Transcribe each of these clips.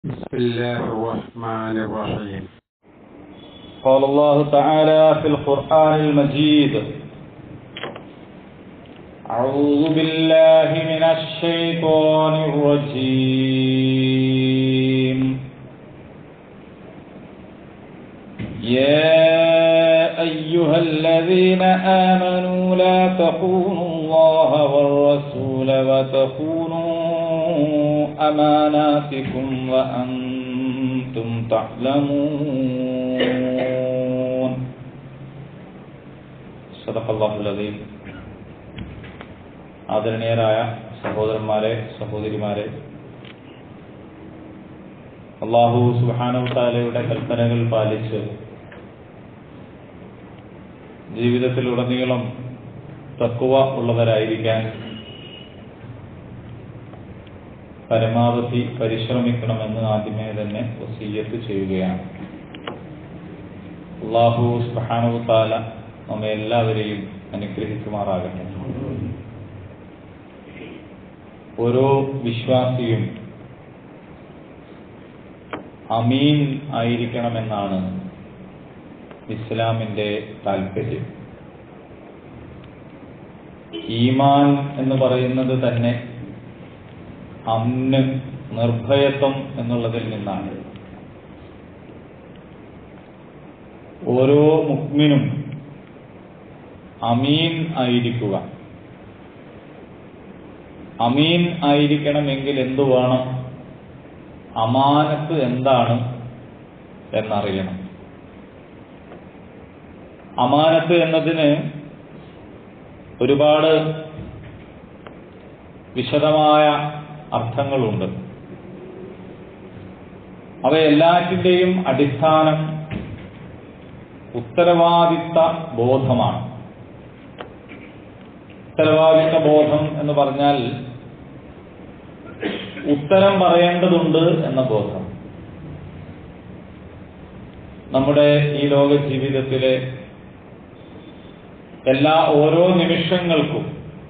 بسم الله الرحمن الرحيم قال الله تعالى في القرآن المجيد أعوذ بالله من الشيطان الرجيم يا أيها الذين آمنوا لا تخونوا الله والرسول وتخونوا أماناتكم وأنتم تعلمون صدق الله العظيم ആദരണീയരായ സഹോദരന്മാരെ സഹോദരിമാരെ അള്ളാഹു സുബാനവത്താലയുടെ കൽപ്പനകൾ പാലിച്ച് ജീവിതത്തിലുടനീളം തക്കുവ ഉള്ളവരായിരിക്കാൻ പരമാവധി പരിശ്രമിക്കണമെന്ന് ആദ്യമേ തന്നെ വസീയത്ത് ചെയ്യുകയാണ് അള്ളാഹു സുബാനവത്താല നമ്മെ എല്ലാവരെയും അനുഗ്രഹിക്കുമാറാകട്ടെ ഓരോ വിശ്വാസിയും അമീൻ ആയിരിക്കണമെന്നാണ് ഇസ്ലാമിന്റെ താല്പര്യം ഈമാൻ എന്ന് പറയുന്നത് തന്നെ അന്ന് നിർഭയത്വം എന്നുള്ളതിൽ നിന്നാണ് ഓരോ മുക്മിനും അമീൻ ആയിരിക്കുക അമീൻ ആയിരിക്കണമെങ്കിൽ എന്തു വേണം അമാനത്ത് എന്താണ് എന്നറിയണം അമാനത്ത് എന്നതിന് ഒരുപാട് വിശദമായ അർത്ഥങ്ങളുണ്ട് അവയെല്ലാറ്റിൻ്റെയും അടിസ്ഥാനം ഉത്തരവാദിത്ത ബോധമാണ് ഉത്തരവാദിത്ത ബോധം എന്ന് പറഞ്ഞാൽ ഉത്തരം പറയേണ്ടതുണ്ട് എന്ന ബോധം നമ്മുടെ ഈ ലോക ജീവിതത്തിലെ എല്ലാ ഓരോ നിമിഷങ്ങൾക്കും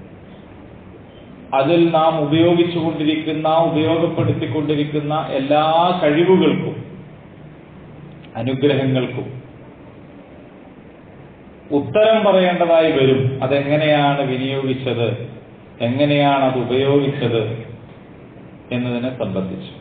അതിൽ നാം ഉപയോഗിച്ചുകൊണ്ടിരിക്കുന്ന ഉപയോഗപ്പെടുത്തിക്കൊണ്ടിരിക്കുന്ന എല്ലാ കഴിവുകൾക്കും അനുഗ്രഹങ്ങൾക്കും ഉത്തരം പറയേണ്ടതായി വരും അതെങ്ങനെയാണ് വിനിയോഗിച്ചത് എങ്ങനെയാണ് അത് ഉപയോഗിച്ചത് എന്നതിനെ സംബന്ധിച്ച്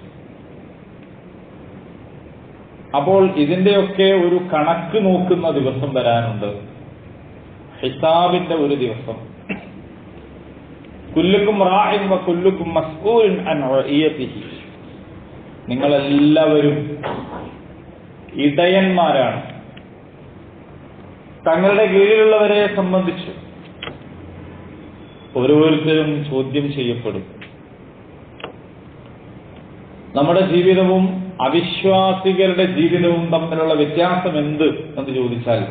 അപ്പോൾ ഇതിന്റെയൊക്കെ ഒരു കണക്ക് നോക്കുന്ന ദിവസം വരാനുണ്ട് ഹിസാബിന്റെ ഒരു ദിവസം കുല്ലുക്കും റാഹിൻ വ കുല്ലുക്കും മസ്കൂരിൻ അൻ റഇയതിഹി നിങ്ങളെല്ലാവരും ഇടയന്മാരാണ് തങ്ങളുടെ കീഴിലുള്ളവരെ സംബന്ധിച്ച് ഓരോരുത്തരും ചോദ്യം ചെയ്യപ്പെടും നമ്മുടെ ജീവിതവും അവിശ്വാസികളുടെ ജീവിതവും തമ്മിലുള്ള വ്യത്യാസം എന്ത് എന്ന് ചോദിച്ചാൽ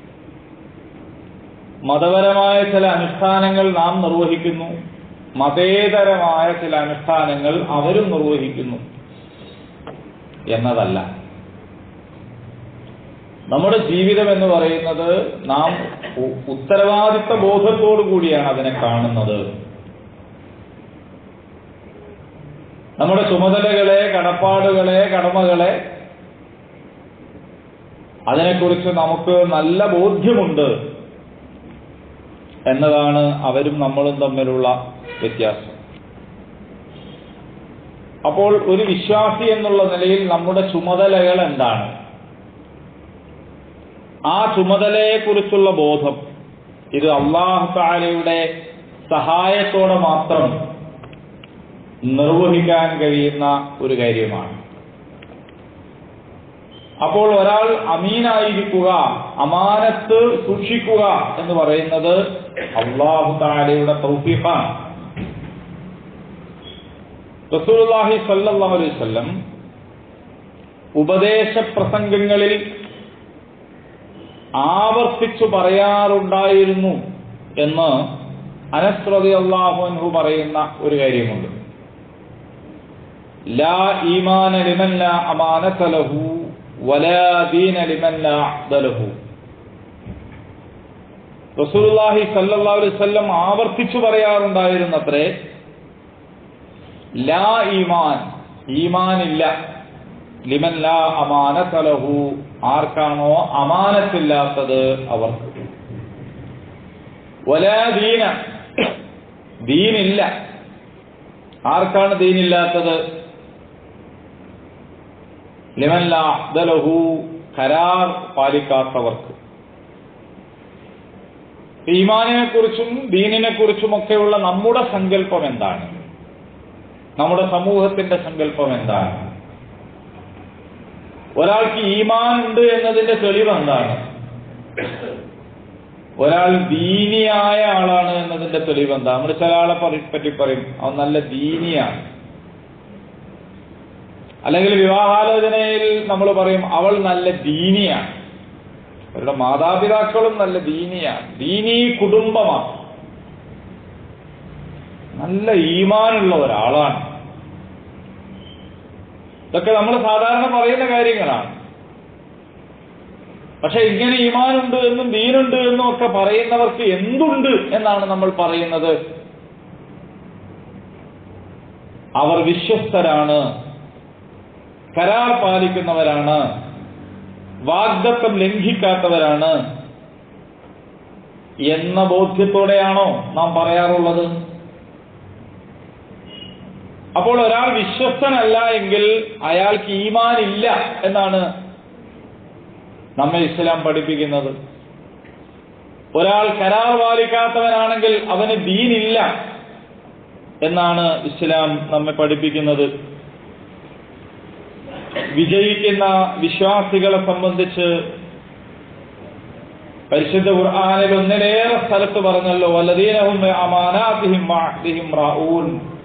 മതപരമായ ചില അനുഷ്ഠാനങ്ങൾ നാം നിർവഹിക്കുന്നു മതേതരമായ ചില അനുഷ്ഠാനങ്ങൾ അവരും നിർവഹിക്കുന്നു എന്നതല്ല നമ്മുടെ ജീവിതം എന്ന് പറയുന്നത് നാം ഉത്തരവാദിത്ത ബോധത്തോടു കൂടിയാണ് അതിനെ കാണുന്നത് നമ്മുടെ ചുമതലകളെ കടപ്പാടുകളെ കടമകളെ അതിനെക്കുറിച്ച് നമുക്ക് നല്ല ബോധ്യമുണ്ട് എന്നതാണ് അവരും നമ്മളും തമ്മിലുള്ള വ്യത്യാസം അപ്പോൾ ഒരു വിശ്വാസി എന്നുള്ള നിലയിൽ നമ്മുടെ ചുമതലകൾ എന്താണ് ആ ചുമതലയെക്കുറിച്ചുള്ള ബോധം ഇത് അള്ളാഹു താലയുടെ സഹായത്തോടെ മാത്രം നിർവഹിക്കാൻ കഴിയുന്ന ഒരു കാര്യമാണ് അപ്പോൾ ഒരാൾ അമീനായിരിക്കുക അമാനത്ത് സൂക്ഷിക്കുക എന്ന് പറയുന്നത് അള്ളാഹു താലയുടെ തൗഫീഖാണ് റസൂലുള്ളാഹി സല്ലല്ലാഹു അലൈഹി വസല്ലം ഉപദേശ പ്രസംഗങ്ങളിൽ ആവർത്തിച്ചു പറയാറുണ്ടായിരുന്നു എന്ന് അനസ് റളിയല്ലാഹു അൻഹു പറയുന്ന ഒരു കാര്യമുണ്ട് ലാ ഈമാന ലിമൻ ലാ അമാനത ലഹു വലാ ദീന ലിമൻ ലാ അഹ്ദ ലഹു റസൂലുള്ളാഹി സല്ലല്ലാഹു അലൈഹി വസല്ലം ആവർത്തിച്ചു പറയാറുണ്ടായിരുന്നത്രേ ലാ ഈമാൻ ഈമാനില്ല ലിമൻ ലാ അമാനത്തലഹു ആർക്കാണോ അമാനത്തില്ലാത്തത് അവർക്ക് വലാ ദീന ദീനില്ല ആർക്കാണ് ദീനില്ലാത്തത് ലിമൻ ലാ അഹ്ദലഹു കരാർ പാലിക്കാത്തവർക്ക് ഈമാനിനെ കുറിച്ചും ദീനിനെ കുറിച്ചുമൊക്കെയുള്ള നമ്മുടെ സങ്കല്പം എന്താണ് നമ്മുടെ സമൂഹത്തിന്റെ സങ്കല്പം എന്താണ് ഒരാൾക്ക് ഈമാൻ ഉണ്ട് എന്നതിന്റെ തെളിവ് എന്താണ് ഒരാൾ ദീനിയായ ആളാണ് എന്നതിന്റെ തെളിവ് എന്താ നമ്മൾ ചില ആളെ പറി- പറ്റി പറയും അവൻ നല്ല ദീനിയാണ് അല്ലെങ്കിൽ വിവാഹാലോചനയിൽ നമ്മൾ പറയും അവൾ നല്ല ദീനിയാണ് അവരുടെ മാതാപിതാക്കളും നല്ല ദീനിയാണ് ദീനീ കുടുംബമാണ് നല്ല ഈമാനുള്ള ഒരാളാണ് ഇതൊക്കെ നമ്മൾ സാധാരണ പറയുന്ന കാര്യങ്ങളാണ് പക്ഷെ ഇങ്ങനെ ഈമാനുണ്ട് എന്നും ദീനുണ്ട് എന്നും ഒക്കെ പറയുന്നവർക്ക് എന്തുണ്ട് എന്നാണ് നമ്മൾ പറയുന്നത് അവർ വിശ്വസ്തരാണ് കരാർ പാലിക്കുന്നവരാണ് വാഗ്ദത്തം ലംഘിക്കാത്തവരാണ് എന്ന ബോധ്യത്തോടെയാണോ നാം പറയാറുള്ളത് അപ്പോൾ ഒരാൾ വിശ്വസ്തനല്ല എങ്കിൽ അയാൾക്ക് ഈമാൻ ഇല്ല എന്നാണ് നമ്മെ ഇസ്ലാം പഠിപ്പിക്കുന്നത് ഒരാൾ കരാർ പാലിക്കാത്തവനാണെങ്കിൽ അവന് ദീനില്ല എന്നാണ് ഇസ്ലാം നമ്മെ പഠിപ്പിക്കുന്നത് വിജയിക്കുന്ന വിശ്വാസികളെ സംബന്ധിച്ച് പരിശുദ്ധ ഖുർആാനിൽ ഒന്നിലേറെ സ്ഥലത്ത് പറഞ്ഞല്ലോ വലദീനഹും അമാനാത്തിഹിം വഅഹ്ദിഹിം റാഊൻ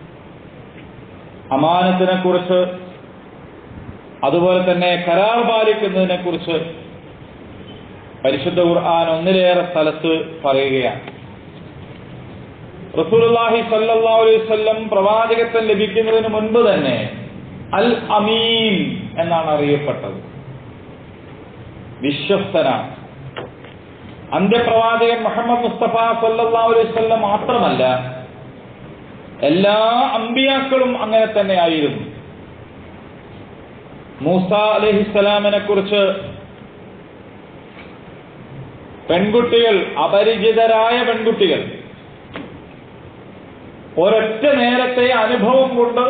അമാനത്തിനെ കുറിച്ച് അതുപോലെ തന്നെ കരാർ പാലിക്കുന്നതിനെ കുറിച്ച് പരിശുദ്ധ ഖുർആൻ ഒന്നിലേറെ സ്ഥലത്ത് പറയുകയാണ് റസൂലുള്ളാഹി സല്ലല്ലാഹു അലൈഹി വസല്ലം പ്രവാചകത്വം ലഭിക്കുന്നതിന് മുൻപ് തന്നെ അൽ അമീൻ എന്നാണ് അറിയപ്പെട്ടത് വിശ്വസ്തനാണ് അന്ത്യപ്രവാചകൻ മുഹമ്മദ് മുസ്തഫ സല്ലല്ലാഹു അലൈഹി വസല്ലം മാത്രമല്ല എല്ലാ അമ്പിയാക്കളും അങ്ങനെ തന്നെ ആയിരുന്നു മൂസ അലഹിസ്സലാമിനെ കുറിച്ച് പെൺകുട്ടികൾ അപരിചിതരായ പെൺകുട്ടികൾ ഒരൊറ്റ നേരത്തെ അനുഭവം കൊണ്ട്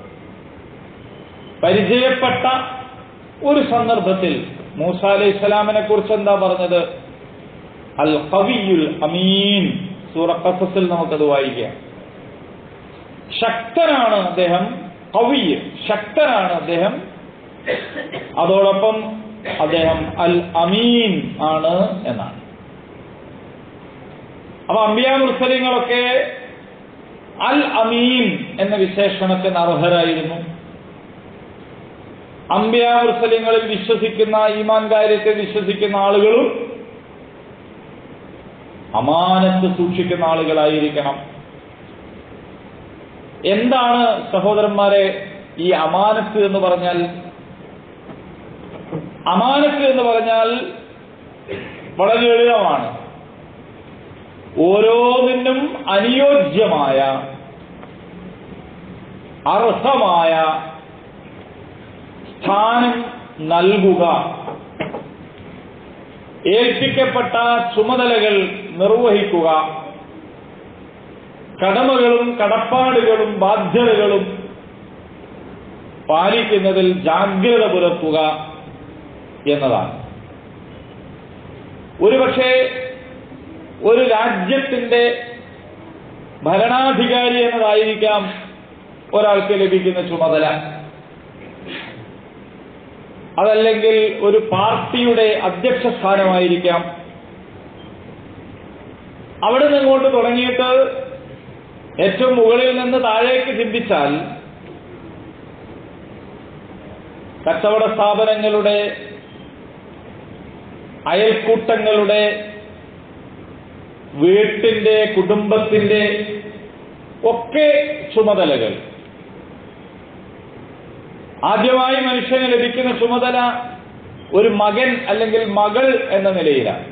പരിചയപ്പെട്ട ഒരു സന്ദർഭത്തിൽ മൂസ അലൈഹി ഇസ്ലാമിനെ കുറിച്ച് എന്താ പറഞ്ഞത് അൽ കവിയുൽ അമീൻ സൂറ ഖസസിൽ നമുക്കത് വായിക്കാം ശക്തനാണ് അദ്ദേഹം കവിയ് ശക്തനാണ് അദ്ദേഹം അതോടൊപ്പം അദ്ദേഹം അൽ അമീൻ ആണ് എന്നാണ് അപ്പൊ അംബിയ മുസ്ലിങ്ങളൊക്കെ അൽ അമീൻ എന്ന വിശേഷണത്തിന് അർഹരായിരുന്നു അംബിയ മുസ്ലിങ്ങളിൽ വിശ്വസിക്കുന്ന ഈമാൻ കാര്യത്തെ വിശ്വസിക്കുന്ന ആളുകളും അമാനത്ത് സൂക്ഷിക്കുന്ന ആളുകളായിരിക്കണം എന്താണ് സഹോദരന്മാരെ ഈ അമാനത്ത് എന്ന് പറഞ്ഞാൽ അമാനത്ത് എന്ന് പറഞ്ഞാൽ വളരെ ലളിതമാണ് ഓരോന്നിനും അനുയോജ്യമായ അർഹമായ സ്ഥാനം നൽകുക ഏൽപ്പിക്കപ്പെട്ട ചുമതലകൾ നിർവഹിക്കുക കടമകളും കടപ്പാടുകളും ബാധ്യതകളും പാലിക്കുന്നതിൽ ജാഗ്രത പുലർത്തുക എന്നതാണ് ഒരുപക്ഷെ ഒരു രാജ്യത്തിന്റെ ഭരണാധികാരി എന്നതായിരിക്കാം ഒരാൾക്ക് ലഭിക്കുന്ന ചുമതല അതല്ലെങ്കിൽ ഒരു പാർട്ടിയുടെ അധ്യക്ഷ സ്ഥാനമായിരിക്കാം അവിടെ നിങ്ങോട്ട് തുടങ്ങിയിട്ട് ഏറ്റവും മുകളിൽ നിന്ന് താഴേക്ക് ചിന്തിച്ചാൽ കച്ചവട സ്ഥാപനങ്ങളുടെ അയൽക്കൂട്ടങ്ങളുടെ വീട്ടിന്റെ കുടുംബത്തിന്റെ ഒക്കെ ചുമതലകൾ ആദ്യമായി മനുഷ്യന് ലഭിക്കുന്ന ചുമതല ഒരു മകൻ അല്ലെങ്കിൽ മകൾ എന്ന നിലയിലാണ്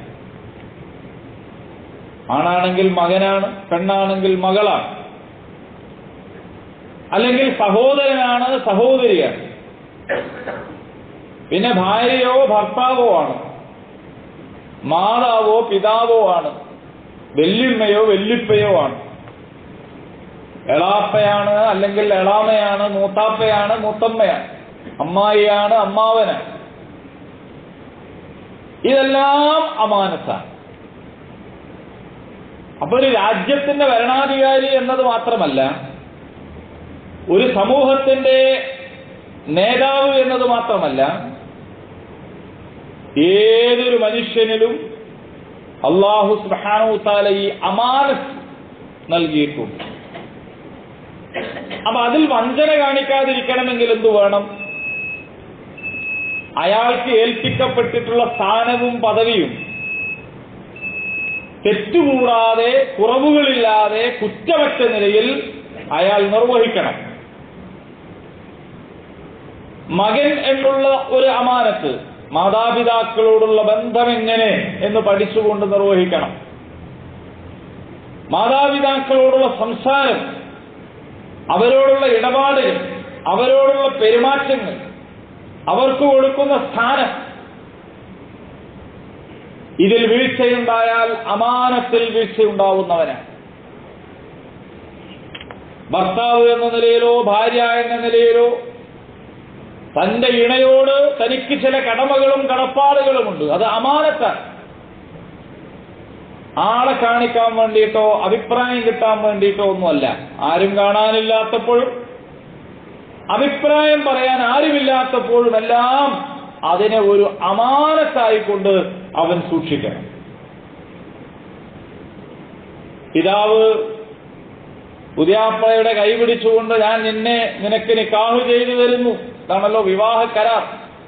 ആണാണെങ്കിൽ മകനാണ് പെണ്ണാണെങ്കിൽ മകളാണ് അല്ലെങ്കിൽ സഹോദരനാണ് സഹോദരിയാണ് പിന്നെ ഭാര്യയോ ഭർത്താവോ ആണ് മാതാവോ പിതാവോ ആണ് വെല്ലുമ്മയോ വെല്ലുപ്പയോ ആണ് എളാപ്പയാണ് അല്ലെങ്കിൽ എളാമയാണ് മൂത്താപ്പയാണ് മൂത്തമ്മയാണ് അമ്മായിയാണ് അമ്മാവനാണ് ഇതെല്ലാം അമാനത്താണ് അപ്പൊ ഒരു രാജ്യത്തിന്റെ ഭരണാധികാരി എന്നത് മാത്രമല്ല ഒരു സമൂഹത്തിന്റെ നേതാവ് എന്നത് മാത്രമല്ല ഏതൊരു മനുഷ്യനിലും അള്ളാഹു സുബാനുത്താല ഈ അമാനത്ത് നൽകിയിട്ടുണ്ട് അപ്പൊ അതിൽ വഞ്ചന കാണിക്കാതിരിക്കണമെങ്കിൽ എന്തു വേണം അയാൾക്ക് ഏൽപ്പിക്കപ്പെട്ടിട്ടുള്ള സ്ഥാനവും പദവിയും തെറ്റുകൂടാതെ കുറവുകളില്ലാതെ കുറ്റമറ്റ നിലയിൽ അയാൾ നിർവഹിക്കണം മകൻ എന്നുള്ള ഒരു അമാനത്ത് മാതാപിതാക്കളോടുള്ള ബന്ധം എങ്ങനെ എന്ന് പഠിച്ചുകൊണ്ട് നിർവഹിക്കണം മാതാപിതാക്കളോടുള്ള സംസാരം അവരോടുള്ള ഇടപാടുകൾ അവരോടുള്ള പെരുമാറ്റങ്ങൾ അവർക്ക് കൊടുക്കുന്ന സ്ഥാനം ഇതിൽ വീഴ്ചയുണ്ടായാൽ അമാനത്തിൽ വീഴ്ചയുണ്ടാവുന്നവനാണ് ഭർത്താവ് എന്ന നിലയിലോ ഭാര്യ എന്ന നിലയിലോ തന്റെ ഇണയോട് തനിക്ക് ചില കടമകളും കടപ്പാടുകളുമുണ്ട് അത് അമാനത്താണ് ആളെ കാണിക്കാൻ വേണ്ടിയിട്ടോ അഭിപ്രായം കിട്ടാൻ വേണ്ടിയിട്ടോ ഒന്നുമല്ല ആരും കാണാനില്ലാത്തപ്പോഴും അഭിപ്രായം പറയാൻ ആരുമില്ലാത്തപ്പോഴും എല്ലാം അതിനെ ഒരു അമാനത്തായിക്കൊണ്ട് അവൻ സൂക്ഷിക്കണം പിതാവ് പുതിയാപ്പയുടെ കൈ പിടിച്ചുകൊണ്ട് ഞാൻ നിന്നെ നിനക്ക് നിക്കാഹ് ചെയ്തു തരുന്നു ഇതാണല്ലോ വിവാഹ കരാർ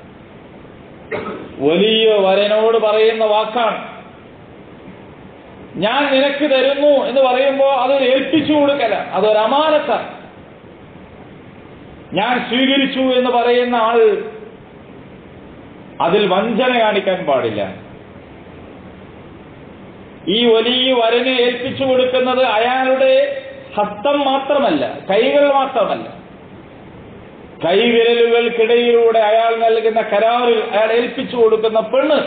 വലിയ വരനോട് പറയുന്ന വാക്കാണ് ഞാൻ നിനക്ക് തരുന്നു എന്ന് പറയുമ്പോൾ അതൊരു ഏൽപ്പിച്ചു കൊടുക്കല അതൊരു അമാനത്താണ് ഞാൻ സ്വീകരിച്ചു എന്ന് പറയുന്ന ആൾ അതിൽ വഞ്ചന കാണിക്കാൻ പാടില്ല ഈ വലിയ വരനെ ഏൽപ്പിച്ചു കൊടുക്കുന്നത് അയാളുടെ ഹസ്തം മാത്രമല്ല കൈകൾ മാത്രമല്ല കൈവിരലുകൾക്കിടയിലൂടെ അയാൾ നൽകുന്ന കരാറിൽ അയാൾ ഏൽപ്പിച്ചു കൊടുക്കുന്ന പെണ്ണ്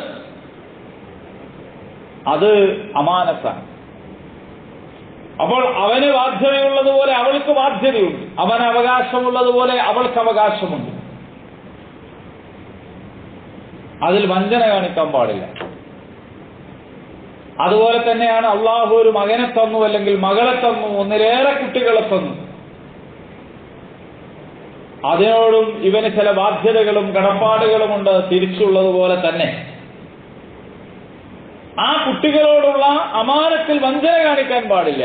അത് അമാനത്താണ് അപ്പോൾ അവന് ബാധ്യതയുള്ളതുപോലെ അവൾക്ക് ബാധ്യതയുണ്ട് അവന് അവകാശമുള്ളതുപോലെ അവൾക്ക് അവകാശമുണ്ട് അതിൽ വഞ്ചന കാണിക്കാൻ പാടില്ല അതുപോലെ തന്നെയാണ് അള്ളാഹു ഒരു മകനെ തന്നു അല്ലെങ്കിൽ മകളെ തന്നു ഒന്നിലേറെ കുട്ടികളെ തന്നു അതിനോടും ഇവന് ചില ബാധ്യതകളും കടപ്പാടുകളുമുണ്ട് തിരിച്ചുള്ളതുപോലെ തന്നെ ആ കുട്ടികളോടുള്ള അമാനത്തിൽ വഞ്ചന കാണിക്കാൻ പാടില്ല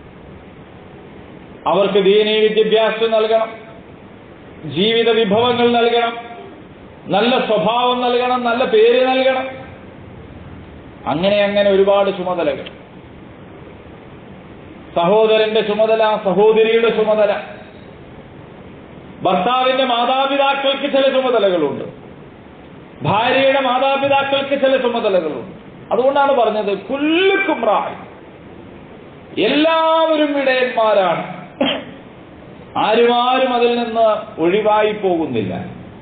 അവർക്ക് ദീനീ വിദ്യാഭ്യാസം നൽകണം ജീവിത വിഭവങ്ങൾ നൽകണം നല്ല സ്വഭാവം നൽകണം നല്ല പേര് നൽകണം അങ്ങനെ അങ്ങനെ ഒരുപാട് ചുമതലകൾ സഹോദരന്റെ ചുമതല സഹോദരിയുടെ ചുമതല ഭർത്താവിന്റെ മാതാപിതാക്കൾക്ക് ചില ചുമതലകളുണ്ട് ഭാര്യയുടെ മാതാപിതാക്കൾക്ക് ചില ചുമതലകളുണ്ട് അതുകൊണ്ടാണ് പറഞ്ഞത് കുല്ലുക്കും റായ് എല്ലാവരും ഇടയന്മാരാണ് ആരുമാരും അതിൽ നിന്ന് ഒഴിവായി പോകുന്നില്ല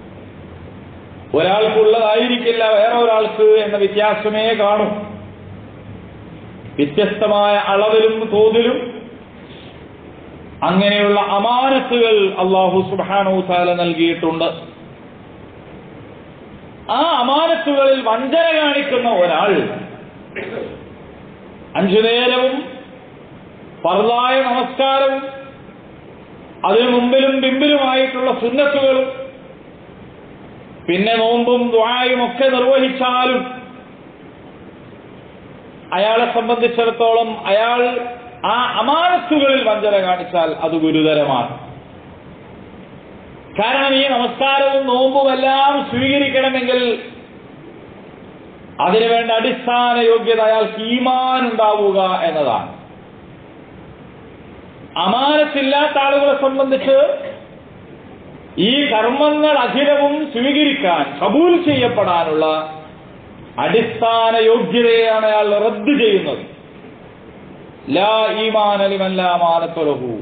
ഒരാൾക്കുള്ളതായിരിക്കില്ല വേറെ ഒരാൾക്ക് എന്ന വ്യത്യാസമേ കാണും വ്യത്യസ്തമായ അളവിലും തോതിലും അങ്ങനെയുള്ള അമാനത്തുകൾ അള്ളാഹു സുബാനു താല നൽകിയിട്ടുണ്ട് ആ അമാനത്തുകളിൽ വഞ്ചന കാണിക്കുന്ന ഒരാൾ അഞ്ചു നേരവും പർദായ നമസ്കാരവും അതിനു മുമ്പിലും പിമ്പിലുമായിട്ടുള്ള സുന്നത്തുകളും പിന്നെ നോമ്പും ദ്വായും ഒക്കെ നിർവഹിച്ചാലും അയാളെ സംബന്ധിച്ചിടത്തോളം അയാൾ ആ അമാനത്തുകളിൽ വഞ്ചന കാണിച്ചാൽ അത് ഗുരുതരമാണ് കാരണം ഈ നമസ്കാരവും നോമ്പും എല്ലാം സ്വീകരിക്കണമെങ്കിൽ അതിനുവേണ്ട അടിസ്ഥാന യോഗ്യത അയാൾക്ക് ഈമാൻ ഉണ്ടാവുക എന്നതാണ് അമാനത്തില്ലാത്ത ആളുകളെ സംബന്ധിച്ച് ഈ കർമ്മങ്ങൾ അഖിലവും സ്വീകരിക്കാൻ കബൂൽ ചെയ്യപ്പെടാനുള്ള അടിസ്ഥാന യോഗ്യതയാണ് അയാൾ റദ്ദ് ചെയ്യുന്നത് ലാ ഈമാൻ അലിമല്ലാമാനത്തുലഹു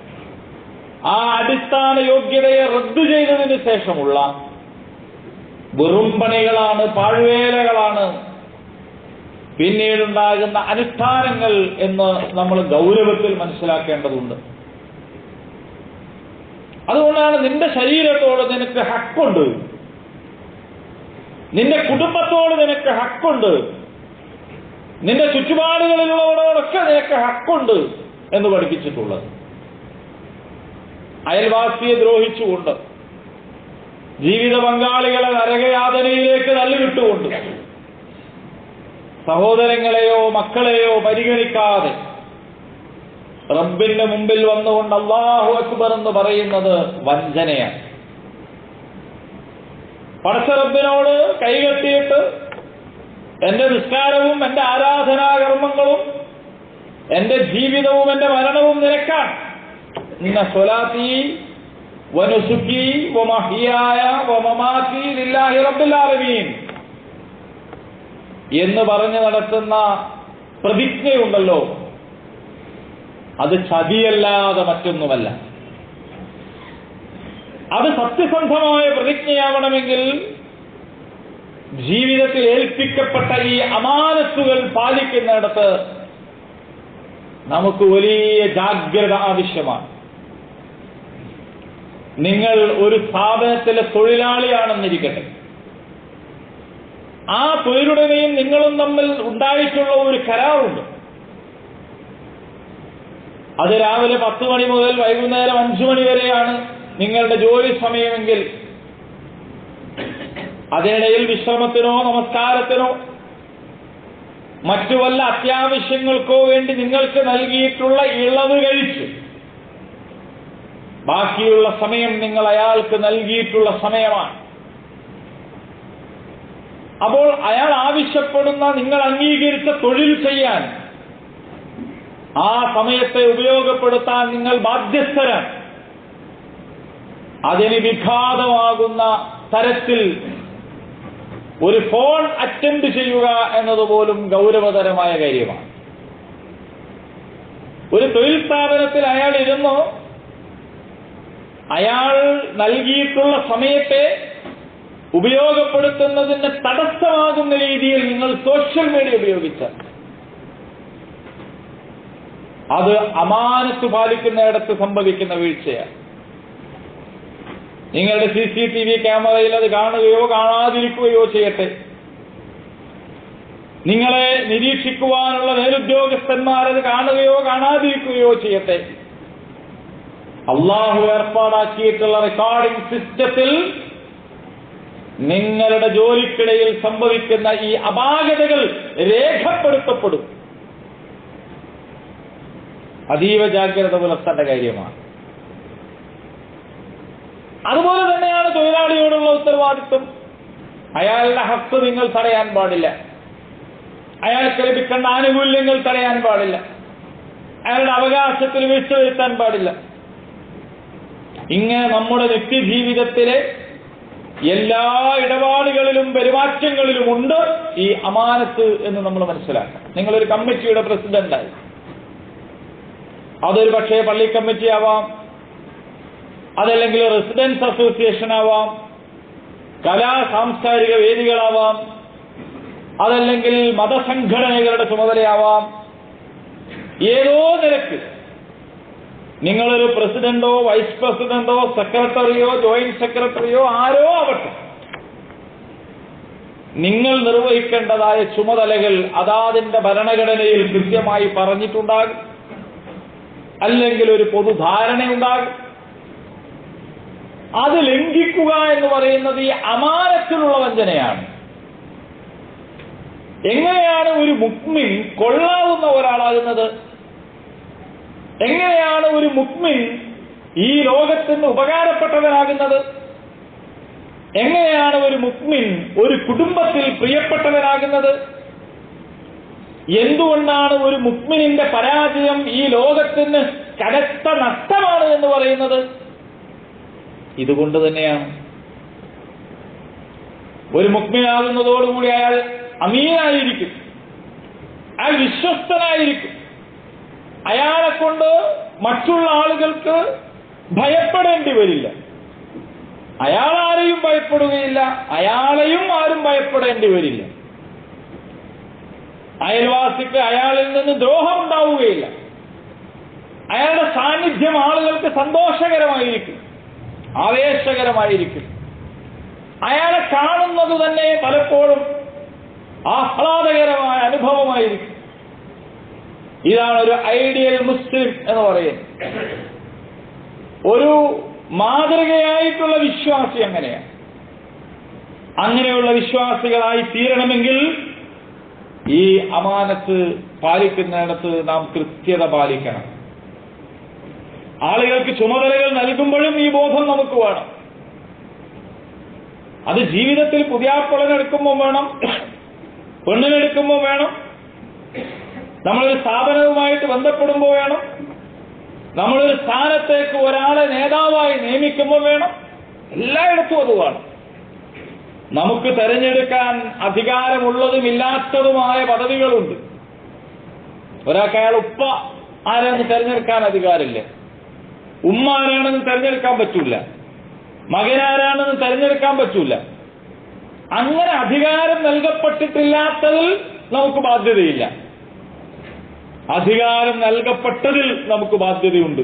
ആ അടിസ്ഥാന യോഗ്യതയെ റദ്ദു ചെയ്തതിന് ശേഷമുള്ള വെറും പണികളാണ് പാഴ്വേലകളാണ് പിന്നീടുണ്ടാകുന്ന അനുഷ്ഠാനങ്ങൾ എന്ന് നമ്മൾ ഗൗരവത്തിൽ മനസ്സിലാക്കേണ്ടതുണ്ട് അതുകൊണ്ടാണ് നിന്റെ ശരീരത്തോട് നിനക്ക് ഹക്കുണ്ട് നിന്റെ കുടുംബത്തോട് നിനക്ക് ഹക്കുണ്ട് നിന്റെ ചുറ്റുപാടുകളിലുള്ളവരോടൊക്കെ നിനക്ക് ഹക്കുണ്ട് എന്ന് പഠിപ്പിച്ചിട്ടുള്ളത് അയൽവാസിയെ ദ്രോഹിച്ചുകൊണ്ട് ജീവിത പങ്കാളികളെ നരകയാതനയിലേക്ക് തള്ളിവിട്ടുകൊണ്ട് സഹോദരങ്ങളെയോ മക്കളെയോ പരിഗണിക്കാതെ റബ്ബിന്റെ മുമ്പിൽ വന്നുകൊണ്ട് അള്ളാഹു അക്ബർ എന്ന് പറയുന്നത് വഞ്ചനയാണ് പടച്ച റബ്ബിനോട് കൈകെട്ടിയിട്ട് എന്റെ നിസ്കാരവും എന്റെ ആരാധനാകർമ്മങ്ങളും എന്റെ ജീവിതവും എന്റെ മരണവും നിരക്കാണ് ഇന്ന സ്വലാത്തി വനുസുക്കി വമഹിയായ വമമാത്തി ലില്ലാഹി റബ്ബിൽ ആലമീൻ എന്ന് പറഞ്ഞു നടത്തുന്ന പ്രതിജ്ഞയുണ്ടല്ലോ അത് ചതിയല്ലാതെ മറ്റൊന്നുമല്ല അത് സത്യസന്ധമായ പ്രതിജ്ഞയാവണമെങ്കിൽ ജീവിതത്തിൽ ഏൽപ്പിക്കപ്പെട്ട ഈ അമാനത്തുകൾ പാലിക്കുന്നിടത്ത് നമുക്ക് വലിയ ജാഗ്രത ആവശ്യമാണ് നിങ്ങൾ ഒരു സ്ഥാപനത്തിലെ തൊഴിലാളിയാണെന്നിരിക്കട്ടെ ആ തൊഴിലുടമയും നിങ്ങളും തമ്മിൽ ഉണ്ടായിട്ടുള്ള ഒരു കരാറുണ്ട് അത് രാവിലെ പത്ത് മണി മുതൽ വൈകുന്നേരം അഞ്ചു മണി വരെയാണ് നിങ്ങളുടെ ജോലി സമയമെങ്കിൽ അതിനിടയിൽ വിശ്രമത്തിനോ നമസ്കാരത്തിനോ മറ്റു വല്ല അത്യാവശ്യങ്ങൾക്കോ വേണ്ടി നിങ്ങൾക്ക് നൽകിയിട്ടുള്ള ഇളവ് കഴിച്ച് ബാക്കിയുള്ള സമയം നിങ്ങൾ അയാൾക്ക് നൽകിയിട്ടുള്ള സമയമാണ് അപ്പോൾ അയാൾ ആവശ്യപ്പെടുന്ന നിങ്ങൾ അംഗീകരിച്ച തൊഴിൽ ചെയ്യാൻ ആ സമയത്തെ ഉപയോഗപ്പെടുത്താൻ നിങ്ങൾ ബാധ്യസ്ഥരാണ് അതിന് വിഘാതമാകുന്ന തരത്തിൽ ഒരു ഫോൺ അറ്റൻഡ് ചെയ്യുക എന്നതുപോലും ഗൗരവതരമായ കാര്യമാണ് ഒരു തൊഴിൽ സ്ഥാപനത്തിൽ അയാൾ ഇരുന്നു അയാൾ നൽകിയിട്ടുള്ള സമയത്തെ ഉപയോഗപ്പെടുത്തുന്നതിന് തടസ്സമാകുന്ന രീതിയിൽ നിങ്ങൾ സോഷ്യൽ മീഡിയ ഉപയോഗിച്ചാൽ അത് അമാനത്ത് പാലിക്കുന്നിടത്ത് സംഭവിക്കുന്ന വീഴ്ചയാണ് നിങ്ങളുടെ സി സി ടി വി ക്യാമറയിൽ അത് കാണുകയോ കാണാതിരിക്കുകയോ ചെയ്യട്ടെ നിങ്ങളെ നിരീക്ഷിക്കുവാനുള്ള മേലുദ്യോഗസ്ഥന്മാർ അത് കാണുകയോ കാണാതിരിക്കുകയോ ചെയ്യട്ടെ അള്ളാഹു ഏർപ്പാടാക്കിയിട്ടുള്ള റെക്കോർഡിംഗ് സിസ്റ്റത്തിൽ നിങ്ങളുടെ ജോലിക്കിടയിൽ സംഭവിക്കുന്ന ഈ അപാകതകൾ രേഖപ്പെടുത്തപ്പെടും അതീവ ജാഗ്രത പുലർത്തേണ്ട കാര്യമാണ് അതുപോലെ തന്നെയാണ് തൊഴിലാളിയോടുള്ള ഉത്തരവാദിത്വം അയാളുടെ ഹക്ക് നിങ്ങൾ തടയാൻ പാടില്ല അയാൾക്ക് ലഭിക്കേണ്ട ആനുകൂല്യങ്ങൾ തടയാൻ പാടില്ല അയാളുടെ അവകാശത്തിൽ വീഴ്ച വരുത്താൻ പാടില്ല ഇങ്ങനെ നമ്മുടെ നിത്യജീവിതത്തിലെ എല്ലാ ഇടപാടുകളിലും പെരുമാറ്റങ്ങളിലും ഉണ്ട് ഈ അമാനത്ത് എന്ന് നമ്മൾ മനസ്സിലാക്കണം നിങ്ങളൊരു കമ്മിറ്റിയുടെ പ്രസിഡന്റായി അതൊരു പക്ഷേ പള്ളി കമ്മിറ്റി ആവാം അതല്ലെങ്കിൽ റെസിഡൻസ് അസോസിയേഷൻ ആവാം കലാ സാംസ്കാരിക വേദികളാവാം അതല്ലെങ്കിൽ മതസംഘടനകളുടെ ചുമതലയാവാം ഏതോ നിരക്ക് നിങ്ങളൊരു പ്രസിഡന്റോ വൈസ് പ്രസിഡന്റോ സെക്രട്ടറിയോ ജോയിന്റ് സെക്രട്ടറിയോ ആരോ ആവട്ടെ നിങ്ങൾ നിർവഹിക്കേണ്ടതായ ചുമതലകൾ അതാതിന്റെ ഭരണഘടനയിൽ കൃത്യമായി പറഞ്ഞിട്ടുണ്ടാകും അല്ലെങ്കിൽ ഒരു പൊതുധാരണയുണ്ടാകും അത് ലംഘിക്കുക എന്ന് പറയുന്നത് ഈ അമാനത്തിലുള്ള വഞ്ചനയാണ് എങ്ങനെയാണ് ഒരു മുക്മിൻ കൊള്ളാവുന്ന ഒരാളാകുന്നത് എങ്ങനെയാണ് ഒരു മുക്മിൻ ഈ ലോകത്തിന് ഉപകാരപ്പെട്ടവനാകുന്നത് എങ്ങനെയാണ് ഒരു മുക്മിൻ ഒരു കുടുംബത്തിൽ പ്രിയപ്പെട്ടവനാകുന്നത് എന്തുകൊണ്ടാണ് ഒരു മുക്മിനിന്റെ പരാജയം ഈ ലോകത്തിന് കനത്ത നഷ്ടമാണ് എന്ന് പറയുന്നത് ഇതുകൊണ്ട് തന്നെയാണ് ഒരു മുക്മിനാകുന്നതോടുകൂടി അയാൾ അമീനായിരിക്കും അയാൾ വിശ്വസ്തനായിരിക്കും അയാളെ കൊണ്ട് മറ്റുള്ള ആളുകൾക്ക് ഭയപ്പെടേണ്ടി വരില്ല അയാൾ ആരെയും ഭയപ്പെടുകയില്ല അയാളെയും ആരും ഭയപ്പെടേണ്ടി വരില്ല അയൽവാസിക്ക് അയാളിൽ നിന്ന് ദ്രോഹം ഉണ്ടാവുകയില്ല അയാളുടെ സാന്നിധ്യം ആളുകൾക്ക് സന്തോഷകരമായിരിക്കും ആവേശകരമായിരിക്കും അയാളെ കാണുന്നത് തന്നെ പലപ്പോഴും ആഹ്ലാദകരമായ അനുഭവമായിരിക്കും ഇതാണ് ഒരു ഐഡിയൽ മുസ്ലിം എന്ന് പറയുന്നത് ഒരു മാതൃകയായിട്ടുള്ള വിശ്വാസി അങ്ങനെയാണ് അങ്ങനെയുള്ള വിശ്വാസികളായി തീരണമെങ്കിൽ ഈ അമാനത്ത് പാലിക്കുന്നിടത്ത് നാം കൃത്യത പാലിക്കണം ആളുകൾക്ക് ചുമതലകൾ നൽകുമ്പോഴും ഈ ബോധം നമുക്ക് വേണം അത് ജീവിതത്തിൽ പുതിയാപ്പുളനെടുക്കുമ്പോൾ വേണം പെണ്ണിനെടുക്കുമ്പോൾ വേണം നമ്മളൊരു സ്ഥാപനവുമായിട്ട് ബന്ധപ്പെടുമ്പോൾ വേണം നമ്മളൊരു സ്ഥാനത്തേക്ക് ഒരാളെ നേതാവായി നിയമിക്കുമ്പോൾ വേണം എല്ലായിടത്തും അത് വേണം നമുക്ക് തെരഞ്ഞെടുക്കാൻ അധികാരമുള്ളതും ഇല്ലാത്തതുമായ പദവികളുണ്ട് ഒരാൾക്ക് അയാൾ ഉപ്പ ആരാണെന്ന് തെരഞ്ഞെടുക്കാൻ അധികാരമില്ല ഉമ്മ ആരാണെന്ന് തെരഞ്ഞെടുക്കാൻ പറ്റൂല മകനാരാണെന്ന് തെരഞ്ഞെടുക്കാൻ പറ്റൂല അങ്ങനെ അധികാരം നൽകപ്പെട്ടിട്ടില്ലാത്തതിൽ നമുക്ക് ബാധ്യതയില്ല അധികാരം നൽകപ്പെട്ടതിൽ നമുക്ക് ബാധ്യതയുണ്ട്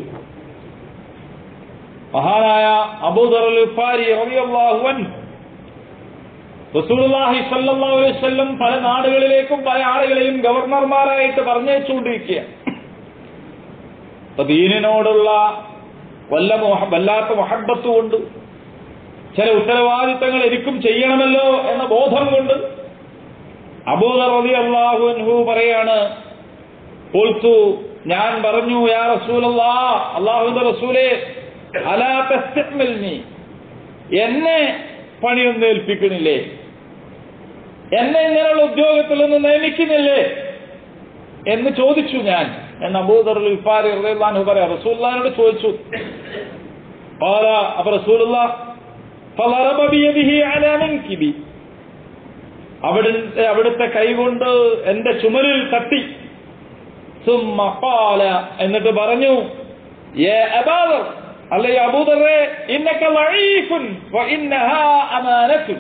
മഹാനായ അബൂദർഫാരി റളിയല്ലാഹു റസൂലുള്ളാഹി സ്വല്ലല്ലാഹു അലൈഹി വസല്ലം പല നാടുകളിലേക്കും പല ആളുകളെയും ഗവർണർമാരായിട്ട് പറഞ്ഞയച്ചുകൊണ്ടിരിക്കുക അപ്പൊ ദീനിനോടുള്ള വല്ല മൊഹ വല്ലാത്ത മൊഹബത്ത് കൊണ്ട് ചില ഉത്തരവാദിത്തങ്ങൾ എനിക്കും ചെയ്യണമല്ലോ എന്ന ബോധം കൊണ്ട് അബൂദർ റളി അള്ളാഹു അൻഹു പറയാണ് കൊൽത്തു ഞാൻ പറഞ്ഞു യാ റസൂലല്ലാ അള്ളാഹുന്റെ റസൂലെ അലാ തസ്തഖ്മിൽനി എന്നെ പണിയൊന്നും ഏൽപ്പിക്കണില്ലേ എന്നെ ഇങ്ങനെയുള്ള ഉദ്യോഗത്തിൽ നിന്ന് നിയമിക്കുന്നില്ലേ എന്ന് ചോദിച്ചു ഞാൻ എന്ന് അബൂദർ ഇൽഫാരി റളിയല്ലാഹു പറയാം റസൂലുള്ളാഹിനോട് ചോദിച്ചു قال അപ്പൊ റസൂലുള്ള فضرب بيده على منكبي അവിടുത്തെ അവിടുത്തെ കൈകൊണ്ട് എന്റെ ചുമലിൽ തട്ടി ثم قال എന്നിട്ട് പറഞ്ഞു يا أبا ذر അല്ലേ അബൂദറെ ഇന്നക ലഈഫുൻ വഇന്നഹാ അമാനത്തു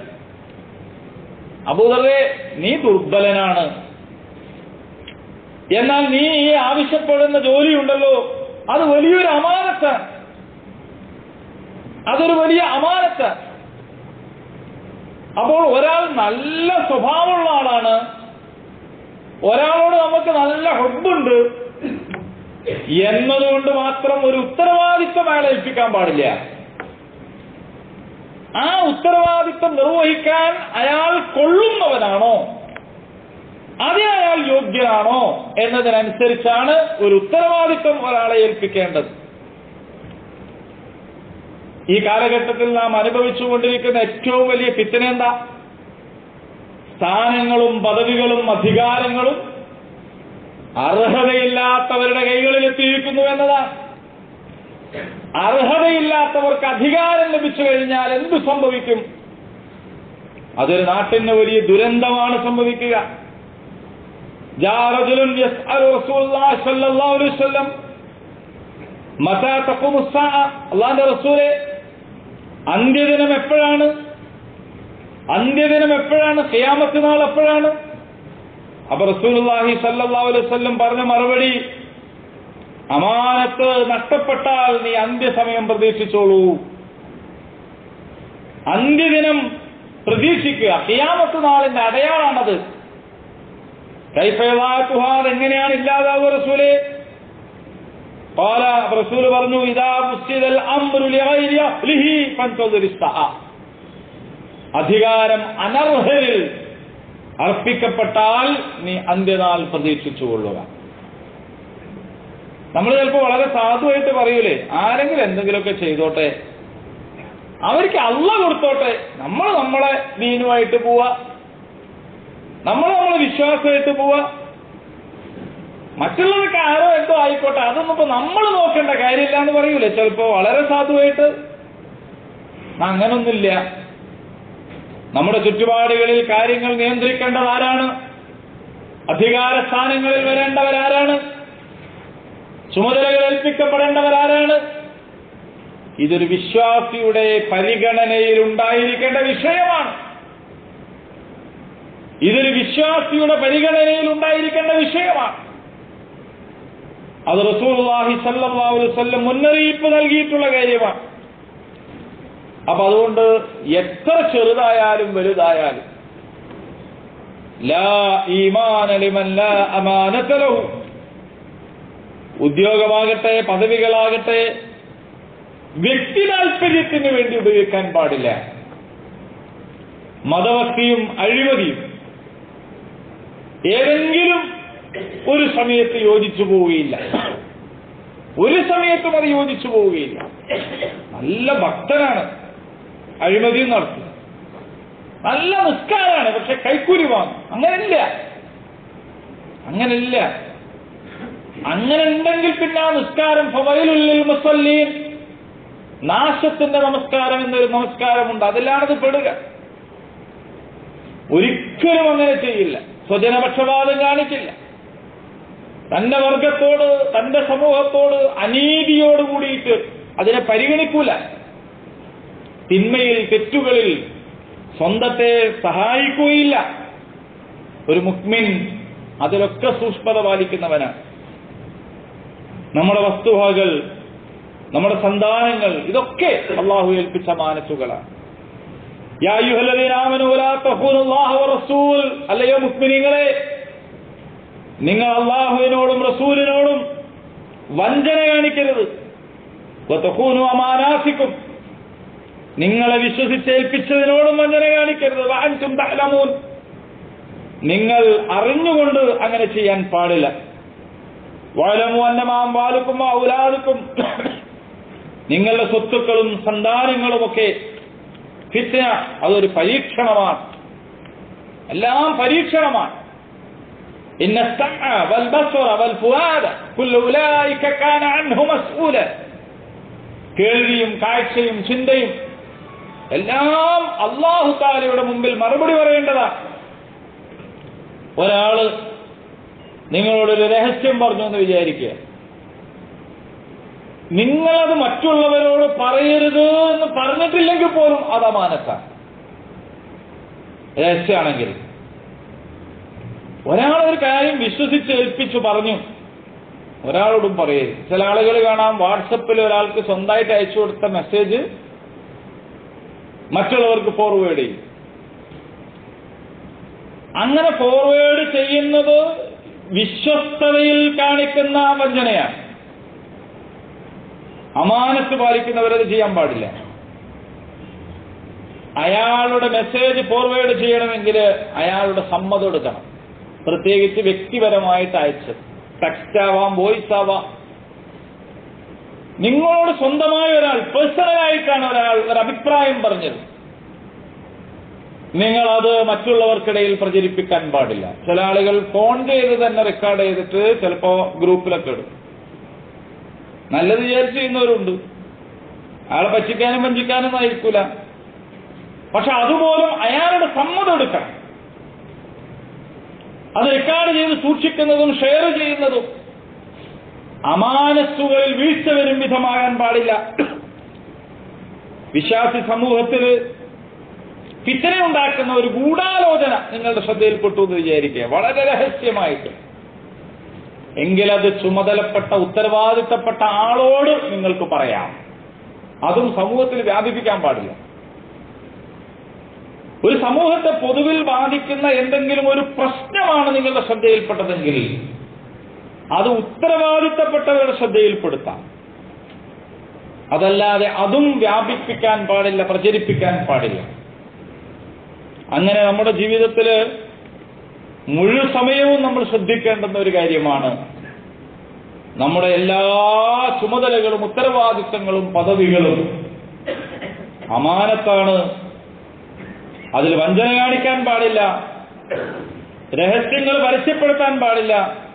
അബൂദറെ നീ ദുർബലനാണ് എന്നാൽ നീ ഈ ആവശ്യപ്പെടുന്ന ജോലിയുണ്ടല്ലോ അത് വലിയൊരു അമാനത്താണ് അതൊരു വലിയ അമാനത്താണ് അപ്പോൾ ഒരാൾ നല്ല സ്വഭാവമുള്ള ആളാണ് ഒരാളോട് നമുക്ക് നല്ല ഹുബുണ്ട് എന്നതുകൊണ്ട് മാത്രം ഒരു ഉത്തരവാദിത്വം അയാളെ ഏൽപ്പിക്കാൻ പാടില്ല ആ ഉത്തരവാദിത്വം നിർവഹിക്കാൻ അയാൾ കൊള്ളുന്നവനാണോ അതിന് അയാൾ യോഗ്യനാണോ എന്നതിനനുസരിച്ചാണ് ഒരു ഉത്തരവാദിത്വം ഒരാളെ ഏൽപ്പിക്കേണ്ടത് ഈ കാലഘട്ടത്തിൽ നാം അനുഭവിച്ചുകൊണ്ടിരിക്കുന്ന ഏറ്റവും വലിയ പിത്തന എന്താ സ്ഥാനങ്ങളും പദവികളും അധികാരങ്ങളും അർഹതയില്ലാത്തവരുടെ കൈകളിൽ എത്തിയിരിക്കുന്നു എന്നതാണ് അർഹതയില്ലാത്തവർക്ക് അധികാരം ലഭിച്ചു കഴിഞ്ഞാൽ എന്ത് സംഭവിക്കും അതൊരു നാട്ടിന് വലിയ ദുരന്തമാണ് സംഭവിക്കുക جاء رجل يسأل رسول الله صلى الله عليه وسلم متى تقوم الساعة അള്ളാന്റെ റസൂലെ അന്ത്യദിനം എപ്പോഴാണ് അന്ത്യദിനം എപ്പോഴാണ് ഖിയാമത്ത് നാൾ എപ്പോഴാണ് അപ്പൊ റസൂലുള്ളാഹി സല്ലല്ലാഹു അലൈഹി വസല്ലം പറഞ്ഞ മറുപടി അമാനത്ത് നഷ്ടപ്പെട്ടാൽ നീ അന്ത്യസമയം പ്രതീക്ഷിച്ചോളൂ അന്ത്യദിനം പ്രതീക്ഷിക്കുക ഖിയാമത്ത് നാളിന്റെ അടയാളാണത് കൈഫയവാത്തുഹാർ എങ്ങനെയാണ് ഇല്ലാതാവുക റസൂലെ قال റസൂൽ പറഞ്ഞു ഇതാ മുസ്തിദൽ അംറു ലിഗൈരി അഹ്ലിഹി ഫൻതദിർ الساعة അധികാരം അനർഹരിൽ അർപ്പിക്കപ്പെട്ടാൽ നീ അന്ത്യനാൾ പ്രതീക്ഷിച്ചു കൊള്ളുക നമ്മൾ ചിലപ്പോൾ വളരെ സാധുവായിട്ട് പറയൂലേ ആരെങ്കിലും എന്തെങ്കിലുമൊക്കെ ചെയ്തോട്ടെ അവർക്ക് അള്ള കൊടുത്തോട്ടെ നമ്മൾ നമ്മളെ ദീനുമായിട്ട് പോവാ നമ്മൾ നമ്മളെ വിശ്വാസമായിട്ട് പോവാ മറ്റുള്ളവർക്ക് ആരോ എന്തോ ആയിക്കോട്ടെ അതൊന്നും ഇപ്പൊ നമ്മൾ നോക്കേണ്ട കാര്യമില്ല എന്ന് പറയൂലേ ചിലപ്പോ വളരെ സാധുവായിട്ട് അങ്ങനൊന്നുമില്ല നമ്മുടെ ചുറ്റുപാടുകളിൽ കാര്യങ്ങൾ നിയന്ത്രിക്കേണ്ടത് ആരാണ് അധികാര സ്ഥാനങ്ങളിൽ വരേണ്ടവരാരാണ് ചുമതലകൾ ഏൽപ്പിക്കപ്പെടേണ്ടവരാരാണ് ഇതൊരു വിശ്വാസിയുടെ പരിഗണനയിൽ ഉണ്ടായിരിക്കേണ്ട വിഷയമാണ് ഇതൊരു വിശ്വാസിയുടെ പരിഗണനയിൽ ഉണ്ടായിരിക്കേണ്ട വിഷയമാണ് അത് റസൂലുള്ളാഹി സല്ലല്ലാഹു അലൈഹി വസല്ലം മുന്നറിയിപ്പ് നൽകിയിട്ടുള്ള കാര്യമാണ് അപ്പൊ അതുകൊണ്ട് എത്ര ചെറുതായാലും വലുതായാലും ലാ ഈമാന ലിമൻ ലാ അമാനത ലഹു ഉദ്യോഗമാകട്ടെ പദവികളാകട്ടെ വ്യക്തി താല്പര്യത്തിന് വേണ്ടി ഉപയോഗിക്കാൻ പാടില്ല മതഭക്തിയും അഴിമതിയും ഏതെങ്കിലും ഒരു സമയത്ത് യോജിച്ചു പോവുകയില്ല ഒരു സമയത്തും അത് യോജിച്ചു പോവുകയില്ല നല്ല ഭക്തനാണ് അഴിമതിയും നടത്തും നല്ല നിസ്കാരാണ് പക്ഷെ കൈക്കൂലി വാങ്ങും അങ്ങനെയില്ല അങ്ങനെയില്ല അങ്ങനെ ഉണ്ടെങ്കിൽ പിന്നെ ആ നിസ്കാരം ഫവൈലുള്ളിൽ മുസല്ലീൻ നാശത്തിന്റെ നമസ്കാരം എന്നൊരു നമസ്കാരമുണ്ട് അതിലാണത് പെടുക ഒരിക്കലും അങ്ങനെ ചെയ്യില്ല സ്വജനപക്ഷപാതം കാണിക്കില്ല തന്റെ വർഗത്തോട് തന്റെ സമൂഹത്തോട് അനീതിയോട് കൂടിയിട്ട് അതിനെ പരിഗണിക്കൂല തിന്മയിൽ തെറ്റുകളിൽ സ്വന്തത്തെ സഹായിക്കുകയില്ല ഒരു മുക്മിൻ അതിലൊക്കെ സൂക്ഷ്മത പാലിക്കുന്നവനാണ് നമ്മുടെ വസ്തുവകൾ നമ്മുടെ സന്താനങ്ങൾ ഇതൊക്കെ അള്ളാഹു ഏൽപ്പിച്ച മാനസുകളാണ് യാ അയ്യുഹല്ലദീന ആമനൂ ലാ തഖൂനുല്ലാഹ വറസൂൽ അല്ലയോ മുസ്ലിമീങ്ങളെ നിങ്ങൾ അള്ളാഹുവിനോടും റസൂലിനോടും വഞ്ചന കാണിക്കരുത് വതഖൂനു അമാനാസിക്കും നിങ്ങളെ വിശ്വസിച്ചേൽപ്പിച്ചതിനോടും വഞ്ചന കാണിക്കരുത് വഅൻതും തഅലമൂൻ നിങ്ങൾ അറിഞ്ഞുകൊണ്ട് അങ്ങനെ ചെയ്യാൻ പാടില്ല വഅലമു അന്നമാം വാലുക്കും ഔലാദുക്കും നിങ്ങളുടെ സ്വത്തുക്കളും സന്താനങ്ങളുമൊക്കെ ഫിത്ന അതൊരു പരീക്ഷണമാണ് എല്ലാം പരീക്ഷണമാണ് إن السمع والبصر والفؤاد كل أولئك كان عنه مسؤولا കേൾവിയും കാഴ്ചയും ചിന്തയും എല്ലാം അള്ളാഹു താലയുടെ മുമ്പിൽ മറുപടി പറയേണ്ടതാണ് ഒരാള് നിങ്ങളോടൊരു രഹസ്യം പറഞ്ഞു എന്ന് വിചാരിക്കുക നിങ്ങളത് മറ്റുള്ളവരോട് പറയരുത് എന്ന് പറഞ്ഞിട്ടില്ലെങ്കിൽ പോലും അത് അമാനത്താണ് രഹസ്യമാണെങ്കിൽ ഒരാൾ ഒരു കാര്യം വിശ്വസിച്ച് ഏൽപ്പിച്ചു പറഞ്ഞു ഒരാളോടും പറയരുത് ചില ആളുകൾ കാണാം വാട്സപ്പിൽ ഒരാൾക്ക് സ്വന്തമായിട്ട് അയച്ചു കൊടുത്ത മെസ്സേജ് മറ്റുള്ളവർക്ക് ഫോർവേഡ് ചെയ്യും അങ്ങനെ ഫോർവേഡ് ചെയ്യുന്നത് വിശ്വസ്തതയിൽ കാണിക്കുന്ന വഞ്ചനയാണ് അമാനത്ത് പാലിക്കുന്നവരത് ചെയ്യാൻ പാടില്ല അയാളുടെ മെസ്സേജ് ഫോർവേഡ് ചെയ്യണമെങ്കിൽ അയാളുടെ സമ്മതം എടുക്കണം പ്രത്യേകിച്ച് വ്യക്തിപരമായിട്ട് അയച്ചത് ടെക്സ്റ്റ് ആവാം വോയിസ് ആവാം നിങ്ങളോട് സ്വന്തമായ ഒരാൾ പേഴ്സണലായിട്ടാണ് ഒരാൾ ഒരു അഭിപ്രായം പറഞ്ഞത് നിങ്ങൾ അത് മറ്റുള്ളവർക്കിടയിൽ പ്രചരിപ്പിക്കാൻ പാടില്ല ചില ആളുകൾ ഫോൺ ചെയ്ത് തന്നെ റെക്കോർഡ് ചെയ്തിട്ട് ചിലപ്പോ ഗ്രൂപ്പിലൊക്കെ ഇടും നല്ലത് വിചാരിച്ച് ചെയ്യുന്നവരുണ്ട് അയാളെ പറ്റിക്കാനും വഞ്ചിക്കാനും ആയിരിക്കൂല പക്ഷെ അതുപോലും അയാളുടെ സമ്മതം എടുക്കണം അത് റെക്കോർഡ് ചെയ്ത് സൂക്ഷിക്കുന്നതും ഷെയർ ചെയ്യുന്നതും അമാനത്തുകളിൽ വീഴ്ച വരും വിധമാകാൻ പാടില്ല വിശ്വാസി സമൂഹത്തിൽ ഫിത്തന ഉണ്ടാക്കുന്ന ഒരു ഗൂഢാലോചന നിങ്ങളുടെ ശ്രദ്ധയിൽപ്പെട്ടു എന്ന് വിചാരിക്കുക വളരെ രഹസ്യമായിട്ട് എങ്കിലത് ചുമതലപ്പെട്ട ഉത്തരവാദിത്തപ്പെട്ട ആളോട് നിങ്ങൾക്ക് പറയാം അതും സമൂഹത്തിൽ വ്യാപിപ്പിക്കാൻ പാടില്ല ഒരു സമൂഹത്തെ പൊതുവിൽ ബാധിക്കുന്ന എന്തെങ്കിലും ഒരു പ്രശ്നമാണ് നിങ്ങളുടെ ശ്രദ്ധയിൽപ്പെട്ടതെങ്കിൽ അത് ഉത്തരവാദിത്തപ്പെട്ടവരുടെ ശ്രദ്ധയിൽപ്പെടുത്താം അതല്ലാതെ അതും വ്യാപിപ്പിക്കാൻ പാടില്ല പ്രചരിപ്പിക്കാൻ പാടില്ല അങ്ങനെ നമ്മുടെ ജീവിതത്തിൽ മുഴു സമയവും നമ്മൾ ശ്രദ്ധിക്കേണ്ടുന്ന ഒരു കാര്യമാണ് നമ്മുടെ എല്ലാ ചുമതലകളും ഉത്തരവാദിത്തങ്ങളും പദവികളും അമാനത്താണ് അതിൽ വഞ്ചന കാണിക്കാൻ പാടില്ല രഹസ്യങ്ങൾ പരസ്യപ്പെടുത്താൻ പാടില്ല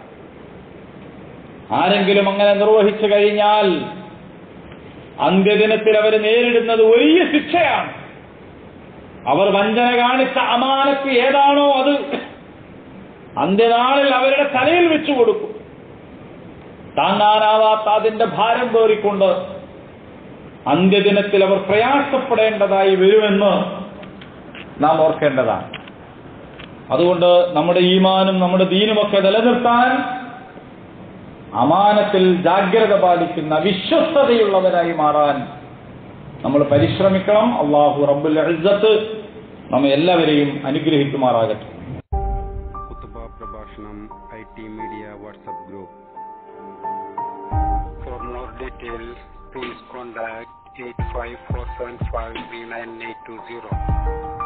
ആരെങ്കിലും അങ്ങനെ നിർവഹിച്ചു കഴിഞ്ഞാൽ അന്ത്യദിനത്തിൽ അവർ നേരിടുന്നത് വലിയ ശിക്ഷയാണ് അവർ വഞ്ചന കാണിച്ച അമാനത്ത് ഏതാണോ അത് അന്ത്യനാളിൽ അവരുടെ തലയിൽ വെച്ചു കൊടുക്കും താങ്ങാനാവാത്ത അതിന്റെ ഭാരം പേറിക്കൊണ്ട് അന്ത്യദിനത്തിൽ അവർ പ്രയാസപ്പെടേണ്ടതായി വരുമെന്ന് നാം ഓർക്കേണ്ടതാണ് അതുകൊണ്ട് നമ്മുടെ ഈമാനും നമ്മുടെ ദീനുമൊക്കെ നിലനിർത്താൻ അമാനത്തിൽ ജാഗ്രത പാലിക്കുന്ന വിശ്വസ്തതയുള്ളവരായി മാറാൻ നമ്മൾ പരിശ്രമിക്കണം അള്ളാഹു റബ്ബുൽ ഇസ്സത്ത് നമ്മെ എല്ലാവരെയും അനുഗ്രഹിക്കുമാറാകട്ടെ കുത്തുബ പ്രഭാഷണം I T media WhatsApp group for more details please contact eight five four seven five three nine eight two zero